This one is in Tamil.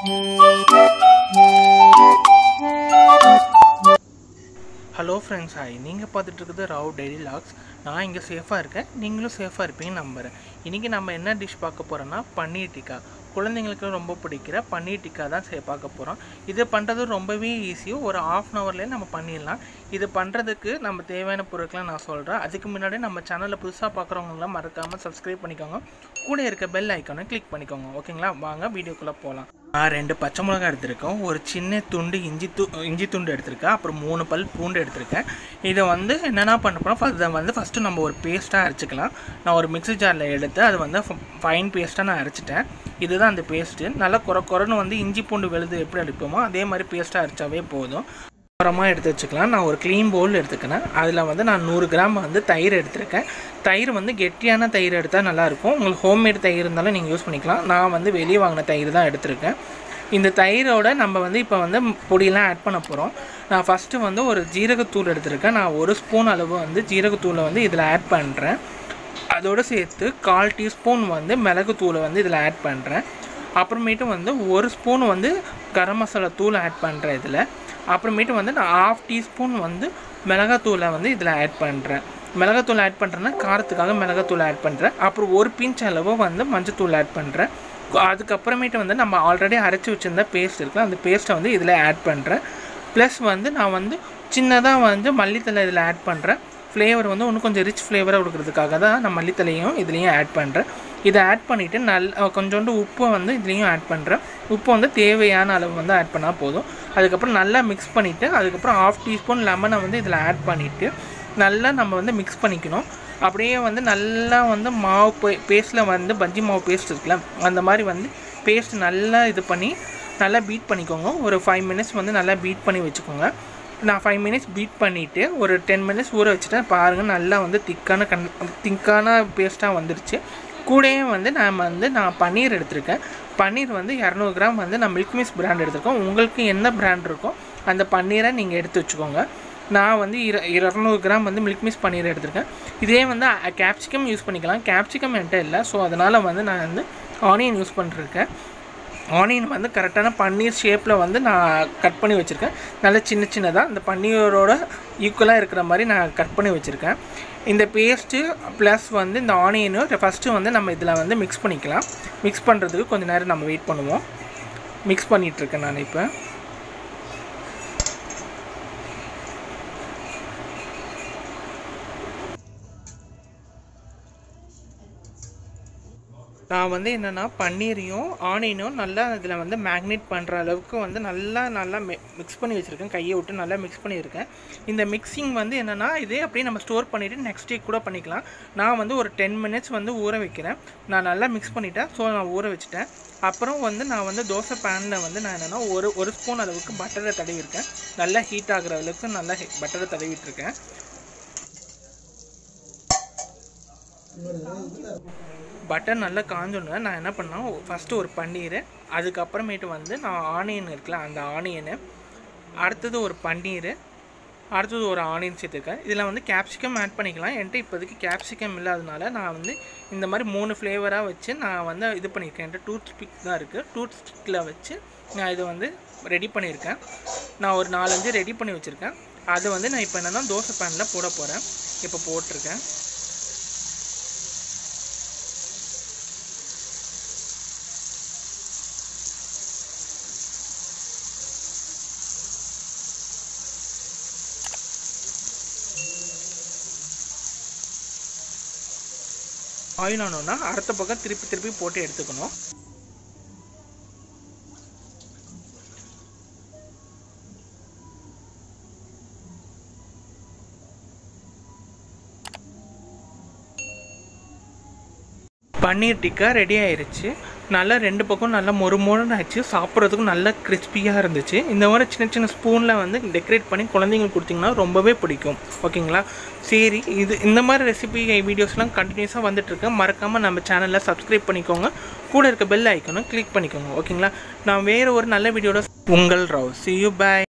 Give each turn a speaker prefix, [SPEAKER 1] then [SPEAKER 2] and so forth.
[SPEAKER 1] ஹலோ ஃப்ரெண்ட்ஸ் ஹாய் நீங்கள் பார்த்துட்டு இருக்குது ராவ் டெய்லி லாக்ஸ் நான் இங்கே சேஃபாக இருக்கேன் நீங்களும் சேஃபாக இருப்பீங்கன்னு நம்புகிறேன் இன்றைக்கி நம்ம என்ன டிஷ் பார்க்க போகிறோன்னா பன்னீர் டிக்கா குழந்தைங்களுக்கு ரொம்ப பிடிக்கிற பன்னீர் டிக்கா தான் சே பார்க்க போகிறோம் இது பண்ணுறது ரொம்பவே ஈஸி ஒரு ஆஃப் அன் ஹவர்லேயே நம்ம பண்ணிடலாம் இது பண்ணுறதுக்கு நம்ம தேவையான பொருட்களை நான் சொல்கிறேன் அதுக்கு முன்னாடி நம்ம சேனலில் புதுசாக பார்க்குறவங்களாம் மறக்காமல் சப்ஸ்கிரைப் பண்ணிக்கோங்க கூட இருக்க பெல் ஐக்கானை கிளிக் பண்ணிக்கோங்க ஓகேங்களா வாங்க வீடியோக்குள்ளே போகலாம் நான் ரெண்டு பச்சை மிளகாய் எடுத்திருக்கேன் ஒரு சின்ன துண்டு இஞ்சி து இஞ்சி துண்டு எடுத்திருக்கேன் அப்புறம் மூணு பல் பூண்டு எடுத்திருக்கேன் இதை வந்து என்னென்ன பண்ண போகிறோம் இதை வந்து ஃபஸ்ட்டு நம்ம ஒரு பேஸ்ட்டாக அரைச்சிக்கலாம் நான் ஒரு மிக்ஸி ஜாரில் எடுத்து அது வந்து ஃபைன் பேஸ்ட்டாக நான் அரைச்சிட்டேன் இதுதான் அந்த பேஸ்ட்டு நல்லா குறை குறைன்னு வந்து இஞ்சி பூண்டு விழுது எப்படி அடிப்போமோ அதே மாதிரி பேஸ்ட்டாக அரைச்சாவே போதும் அப்புறமா எடுத்து வச்சுக்கலாம் நான் ஒரு க்ளீன் பவுல் எடுத்துக்கிறேன் அதில் வந்து நான் நூறு கிராம் வந்து தயிர் எடுத்திருக்கேன் தயிர் வந்து கெட்டியான தயிர் எடுத்தால் நல்லாயிருக்கும் உங்களுக்கு ஹோம்மேட் தயிர் இருந்தாலும் நீங்கள் யூஸ் பண்ணிக்கலாம் நான் வந்து வெளியே வாங்கின தயிர் தான் எடுத்திருக்கேன் இந்த தயிரோட நம்ம வந்து இப்போ வந்து பொடியெல்லாம் ஆட் பண்ண போகிறோம் நான் ஃபஸ்ட்டு வந்து ஒரு ஜீரகத்தூள் எடுத்திருக்கேன் நான் ஒரு ஸ்பூன் அளவு வந்து ஜீரகத்தூளை வந்து இதில் ஆட் பண்ணுறேன் அதோடு சேர்த்து கால் டீஸ்பூன் வந்து மிளகுத்தூளை வந்து இதில் ஆட் பண்ணுறேன் அப்புறமேட்டு வந்து ஒரு ஸ்பூன் வந்து கரம் மசாலா தூள் ஆட் பண்ணுறேன் இதில் அப்புறமேட்டு வந்து நான் ஆஃப் டீஸ்பூன் வந்து மிளகாத்தூளை வந்து இதில் ஆட் பண்ணுறேன் மிளகாத்தூள் ஆட் பண்ணுறேன்னா காரத்துக்காக மிளகாத்தூள் ஆட் பண்ணுறேன் அப்புறம் ஒரு பிஞ்ச் அளவு வந்து மஞ்சத்தூள் ஆட் பண்ணுறேன் அதுக்கப்புறமேட்டு வந்து நம்ம ஆல்ரெடி அரைச்சி வச்சுருந்த பேஸ்ட் இருக்குல்ல அந்த பேஸ்ட்டை வந்து இதில் ஆட் பண்ணுறேன் ப்ளஸ் வந்து நான் வந்து சின்னதாக வந்து மல்லித்தலை இதில் ஆட் பண்ணுறேன் ஃப்ளேவர் வந்து இன்னும் கொஞ்சம் ரிச் ஃப்ளேவராக கொடுக்குறதுக்காக தான் நான் மல்லித்தலையும் இதுலேயும் ஆட் பண்ணுறேன் இதை ஆட் பண்ணிவிட்டு நல் கொஞ்சோண்டு உப்பை வந்து இதுலேயும் ஆட் பண்ணுறேன் உப்பு வந்து தேவையான அளவு வந்து ஆட் பண்ணால் போதும் அதுக்கப்புறம் நல்லா மிக்ஸ் பண்ணிவிட்டு அதுக்கப்புறம் ஆஃப் டீஸ்பூன் லெமனை வந்து இதில் ஆட் பண்ணிவிட்டு நல்லா நம்ம வந்து மிக்ஸ் பண்ணிக்கணும் அப்படியே வந்து நல்லா வந்து மாவு பே பேஸ்ட்டில் வந்து பஜ்ஜி மாவு பேஸ்ட் இருக்குல்ல அந்த மாதிரி வந்து பேஸ்ட் நல்லா இது பண்ணி நல்லா பீட் பண்ணிக்கோங்க ஒரு ஃபைவ் மினிட்ஸ் வந்து நல்லா பீட் பண்ணி வச்சுக்கோங்க நான் ஃபைவ் மினிட்ஸ் பீட் பண்ணிவிட்டு ஒரு டென் மினிட்ஸ் ஊற வச்சுட்டேன் பாருங்கள் நல்லா வந்து திக்கான கண் திக்கான பேஸ்ட்டாக வந்துருச்சு கூடயே வந்து நான் வந்து நான் பன்னீர் எடுத்திருக்கேன் பன்னீர் வந்து இரநூறு கிராம் வந்து நான் மில்க் மிஸ் பிராண்ட் எடுத்திருக்கோம் உங்களுக்கு என்ன பிராண்ட் இருக்கோ அந்த பன்னீரை நீங்கள் எடுத்து வச்சுக்கோங்க நான் வந்து இர இரநூறு கிராம் வந்து மில்க் மிஸ் பன்னீர் எடுத்திருக்கேன் இதே வந்து கேப்சிகம் யூஸ் பண்ணிக்கலாம் கேப்சிகம் என்கிட்ட இல்லை ஸோ அதனால் வந்து நான் வந்து ஆனியன் யூஸ் பண்ணிருக்கேன் ஆனியன் வந்து கரெக்டான பன்னீர் ஷேப்பில் வந்து நான் கட் பண்ணி வச்சுருக்கேன் நல்ல சின்ன சின்னதாக இந்த பன்னீரோட ஈக்குவலாக இருக்கிற மாதிரி நான் கட் பண்ணி வச்சுருக்கேன் இந்த பேஸ்ட்டு ப்ளஸ் வந்து இந்த ஆனியனும் ஃபஸ்ட்டு வந்து நம்ம இதில் வந்து மிக்ஸ் பண்ணிக்கலாம் மிக்ஸ் பண்ணுறதுக்கு கொஞ்சம் நேரம் நம்ம வெயிட் பண்ணுவோம் மிக்ஸ் பண்ணிகிட்ருக்கேன் நான் இப்போ நான் வந்து என்னென்னா பன்னீரையும் ஆனியனும் நல்லா இதில் வந்து மேக்னேட் பண்ணுற அளவுக்கு வந்து நல்லா நல்லா மிக்ஸ் பண்ணி வச்சுருக்கேன் கையை விட்டு நல்லா மிக்ஸ் பண்ணியிருக்கேன் இந்த மிக்சிங் வந்து என்னென்னா இதே அப்படியே நம்ம ஸ்டோர் பண்ணிவிட்டு நெக்ஸ்ட் டே கூட பண்ணிக்கலாம் நான் வந்து ஒரு டென் மினிட்ஸ் வந்து ஊற வைக்கிறேன் நான் நல்லா மிக்ஸ் பண்ணிட்டேன் ஸோ நான் ஊற வச்சுட்டேன் அப்புறம் வந்து நான் வந்து தோசை பேனில் வந்து நான் என்னென்னா ஒரு ஒரு ஸ்பூன் அளவுக்கு பட்டரை தடவிருக்கேன் நல்லா ஹீட் ஆகிற அளவுக்கு நல்லா பட்டரை தடவிட்டுருக்கேன் பட்டர் நல்லா காஞ்சோன்னு நான் என்ன பண்ணேன் ஃபஸ்ட்டு ஒரு பன்னீர் அதுக்கப்புறமேட்டு வந்து நான் ஆனியன் இருக்குல்ல அந்த ஆனியனு அடுத்தது ஒரு பன்னீர் அடுத்தது ஒரு ஆனியன் சேர்த்துருக்கேன் இதில் வந்து கேப்சிகம் ஆட் பண்ணிக்கலாம் என்கிட்ட இப்போதைக்கு கேப்சிகம் இல்லாதனால நான் வந்து இந்த மாதிரி மூணு ஃப்ளேவராக வச்சு நான் வந்து இது பண்ணியிருக்கேன் என்கிட்ட டூத் ஸ்டிக் தான் இருக்குது டூத் ஸ்டிக்கில் வச்சு நான் இதை வந்து ரெடி பண்ணியிருக்கேன் நான் ஒரு நாலஞ்சு ரெடி பண்ணி வச்சுருக்கேன் அதை வந்து நான் இப்போ என்னென்னா தோசை பேனில் போட போகிறேன் இப்போ போட்டிருக்கேன் ஆயில் ஆனோன்னா அடுத்த பக்கம் திருப்பி திருப்பி போட்டு எடுத்துக்கணும் பன்னீர் டிக்கா ரெடி ஆயிருச்சு நல்லா ரெண்டு பக்கம் நல்லா மொறு மொறுன்னு ஆச்சு சாப்பிட்றதுக்கும் நல்லா கிறிஸ்பியாக இருந்துச்சு இந்த மாதிரி சின்ன சின்ன ஸ்பூனில் வந்து டெக்கரேட் பண்ணி குழந்தைங்களுக்கு கொடுத்தீங்கன்னா ரொம்பவே பிடிக்கும் ஓகேங்களா சரி இது இந்த மாதிரி ரெசிபி வீடியோஸ்லாம் கண்டினியூஸாக வந்துட்டுருக்கு மறக்காமல் நம்ம சேனலில் சப்ஸ்கிரைப் பண்ணிக்கோங்க கூட இருக்க பெல் ஐக்கனும் கிளிக் பண்ணிக்கோங்க ஓகேங்களா நான் வேறு ஒரு நல்ல வீடியோட உங்கள் ராவ் சி யூ பை